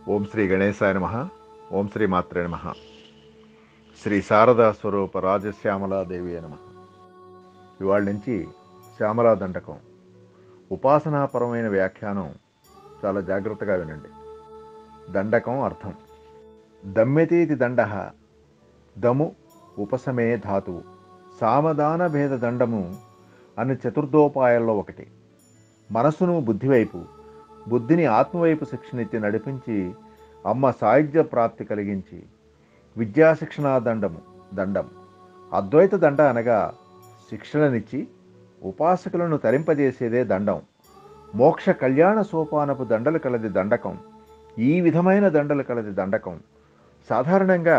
ఓం శ్రీ గణేశాయ నమ ఓం శ్రీ మాత్రే నమ శ్రీ శారదా స్వరూప రాజశ్యామలాదేవి నమ ఇవాళ నుంచి శ్యామలా దండకం ఉపాసనాపరమైన వ్యాఖ్యానం చాలా జాగ్రత్తగా వినండి దండకం అర్థం దమ్యతీతి దండ దము ఉపశమే ధాతువు సామదాన భేద దండము అనే చతుర్థోపాయాల్లో ఒకటి మనసును బుద్ధి వైపు బుద్ధిని ఆత్మవైపు శిక్షణిచ్చి నడిపించి అమ్మ సాయుధ్య ప్రాప్తి కలిగించి విద్యాశిక్షణా దండము దండం అద్వైత దండ అనగా శిక్షణనిచ్చి ఉపాసకులను తరింపజేసేదే దండం మోక్ష కళ్యాణ సోపానపు దండలు కలది దండకం ఈ విధమైన దండలు కలది దండకం సాధారణంగా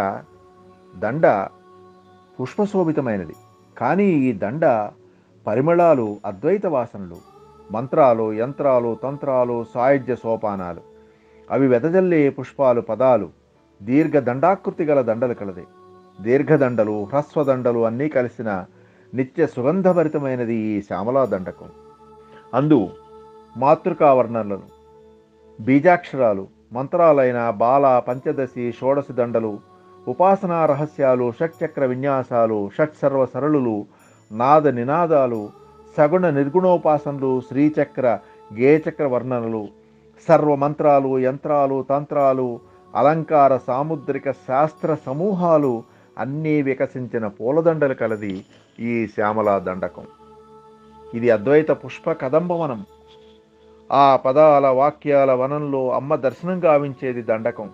దండ పుష్పశోభితమైనది కానీ ఈ దండ పరిమళాలు అద్వైత వాసనలు మంత్రాలు యంత్రాలు తంత్రాలు సాయుధ్య సోపానాలు అవి వెదజల్లే పుష్పాలు పదాలు దీర్ఘ దండాకృతి గల దండలు కలది దీర్ఘదండలు హ్రస్వదండలు అన్నీ కలిసిన నిత్య సుగంధభరితమైనది ఈ శ్యామలా దండకం అందు మాతృకా వర్ణనలను బీజాక్షరాలు మంత్రాలైన బాల పంచదశి షోడశి దండలు ఉపాసనా రహస్యాలు షట్చక్ర విన్యాసాలు షట్ సర్వ సరళులు నాద నినాదాలు సగుణ నిర్గుణోపాసనలు శ్రీచక్ర గేచక్ర వర్ణనలు సర్వమంత్రాలు యంత్రాలు తంత్రాలు అలంకార సాముద్రిక శాస్త్ర సమూహాలు అన్నీ వికసించిన పూలదండలు కలది ఈ శ్యామలా దండకం ఇది అద్వైత పుష్ప కదంబవనం ఆ పదాల వాక్యాల వనంలో అమ్మ దర్శనం గావించేది దండకం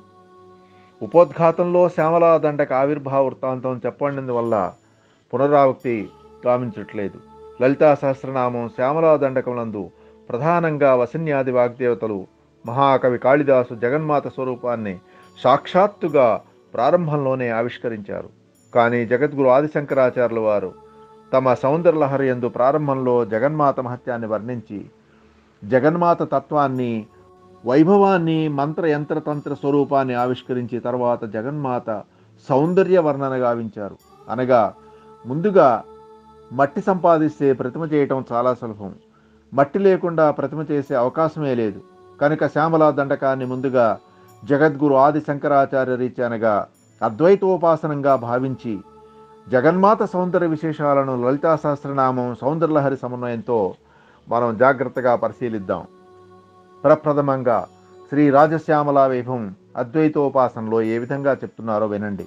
ఉపోద్ఘాతంలో శ్యామలా దండక ఆవిర్భావ వృత్తాంతం చెప్పండి వల్ల పునరావృత్తి గావించట్లేదు లలితా సహస్రనామం శ్యామలా దండకములందు ప్రధానంగా వసన్యాది వాగ్దేవతలు మహాకవి కాళిదాసు జగన్మాత స్వరూపాన్ని సాక్షాత్తుగా ప్రారంభంలోనే ఆవిష్కరించారు కానీ జగద్గురు ఆదిశంకరాచార్యుల వారు తమ సౌందర్యలహరి యందు ప్రారంభంలో జగన్మాత మహత్యాన్ని వర్ణించి జగన్మాత తత్వాన్ని వైభవాన్ని మంత్ర యంత్ర తంత్ర స్వరూపాన్ని ఆవిష్కరించి తర్వాత జగన్మాత సౌందర్య వర్ణన గావించారు అనగా ముందుగా మట్టి సంపాదిస్తే ప్రతిమ చేయటం చాలా సులభం మట్టి లేకుండా ప్రతిమ చేసే అవకాశమే లేదు కనుక శ్యామలా దండకాన్ని ముందుగా జగద్గురు ఆది శంకరాచార్య రీత్యానగా అద్వైతోపాసనంగా భావించి జగన్మాత సౌందర్య విశేషాలను లలితా సహస్రనామం సౌందర్యలహరి సమన్వయంతో మనం జాగ్రత్తగా పరిశీలిద్దాం ప్రప్రథమంగా శ్రీ రాజశ్యామల వైభవం అద్వైతోపాసనలో ఏ విధంగా చెప్తున్నారో వినండి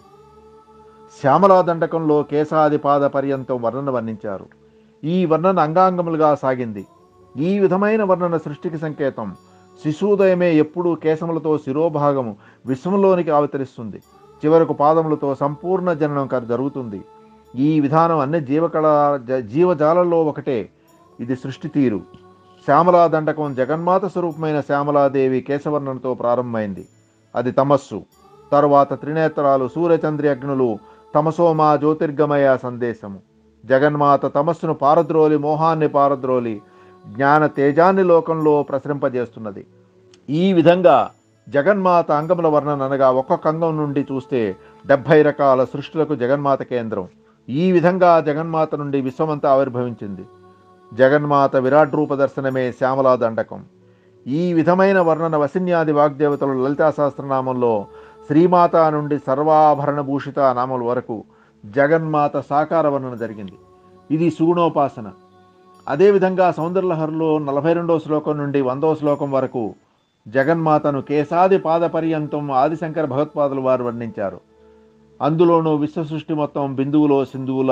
శ్యామలా దండకంలో కేశాది పాద పర్యంతం వర్ణన వర్ణించారు ఈ వర్ణన అంగాంగములుగా సాగింది ఈ విధమైన వర్ణన సృష్టికి సంకేతం శిశుదయమే ఎప్పుడూ కేశములతో శిరోభాగము విశ్వంలోనికి అవతరిస్తుంది చివరకు పాదములతో సంపూర్ణ జననం కర్ జరుగుతుంది ఈ విధానం అన్ని జీవకళ జ- జీవజాలలో ఒకటే ఇది సృష్టి తీరు శ్యామలా దండకం జగన్మాత స్వరూపమైన శ్యామలాదేవి కేశవర్ణనతో ప్రారంభమైంది అది తమస్సు తరువాత త్రినేత్రాలు సూర్యచంద్రి అగ్నులు తమసోమా జ్యోతిర్గమయ సందేశము జగన్మాత తమస్సును పారద్రోలి మోహాన్ని పారద్రోలి జ్ఞాన తేజాన్ని లోకంలో ప్రసరింపజేస్తున్నది ఈ విధంగా జగన్మాత అంగముల వర్ణన అనగా ఒక్కొక్క అంగం నుండి చూస్తే డెబ్భై రకాల సృష్టిలకు జగన్మాత కేంద్రం ఈ విధంగా జగన్మాత నుండి విశ్వమంతా ఆవిర్భవించింది జగన్మాత విరాట్ రూప దర్శనమే శ్యామలా దండకం ఈ విధమైన వర్ణన వసిన్యాది వాగ్దేవతలు లలితా సహస్రనామంలో శ్రీమాత నుండి సర్వాభరణ భూషిత నామల వరకు జగన్మాత సాకార వర్ణన జరిగింది ఇది సుగుణోపాసన అదేవిధంగా సౌందర్యలహరిలో నలభై రెండవ శ్లోకం నుండి వందవ శ్లోకం వరకు జగన్మాతను కేశాది పాద పర్యంతం ఆదిశంకర భగవత్పాదులు వారు వర్ణించారు అందులోనూ విశ్వ సృష్టి మొత్తం బిందువులో సింధువుల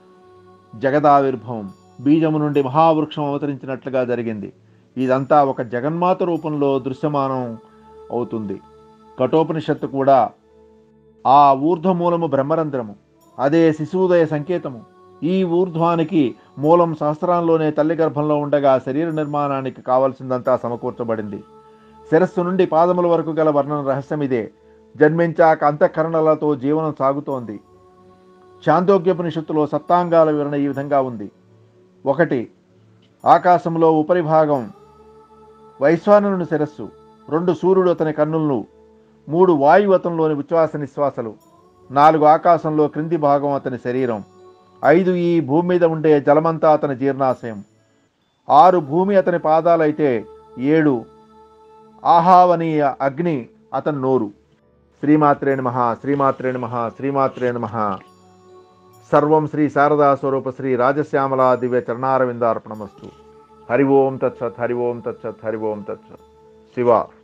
జగదావిర్భవం బీజము నుండి మహావృక్షం అవతరించినట్లుగా జరిగింది ఇదంతా ఒక జగన్మాత రూపంలో దృశ్యమానం అవుతుంది కఠోపనిషత్తు కూడా ఆ ఊర్ధ్వమూలము బ్రహ్మరంధ్రము అదే శిశువుదయ సంకేతము ఈ ఊర్ధ్వానికి మూలం సహస్రాల్లోనే తల్లి గర్భంలో ఉండగా శరీర నిర్మాణానికి కావలసిందంతా సమకూర్చబడింది శిరస్సు నుండి పాదముల వరకు గల వర్ణన రహస్యం ఇదే జన్మించాక అంతఃకరణలతో జీవనం సాగుతోంది చాందోగ్యోపనిషత్తులో సప్తాంగాల వివరణ ఈ విధంగా ఉంది ఒకటి ఆకాశంలో ఉపరిభాగం వైశ్వానరుని శిరస్సు రెండు సూర్యుడు అతని కన్నులను మూడు వాయువు అతనిలోని ఉచ్ఛ్వాస నిశ్వాసలు నాలుగు ఆకాశంలో క్రింది భాగం అతని శరీరం ఐదు ఈ భూమి మీద ఉండే జలమంతా అతని జీర్ణాశయం ఆరు భూమి అతని పాదాలైతే ఏడు ఆహావనీయ అగ్ని అతని నోరు శ్రీమాత్రే నమ శ్రీమాత్రే నమ శ్రీమాత్రే నమ సర్వం శ్రీ శారదా స్వరూప శ్రీ రాజశ్యామలా దివ్య చరణారవిందార్పణమస్తు హరి ఓం తత్సత్ హరి ఓం తత్సత్ హరి ఓం తత్సత్ శివ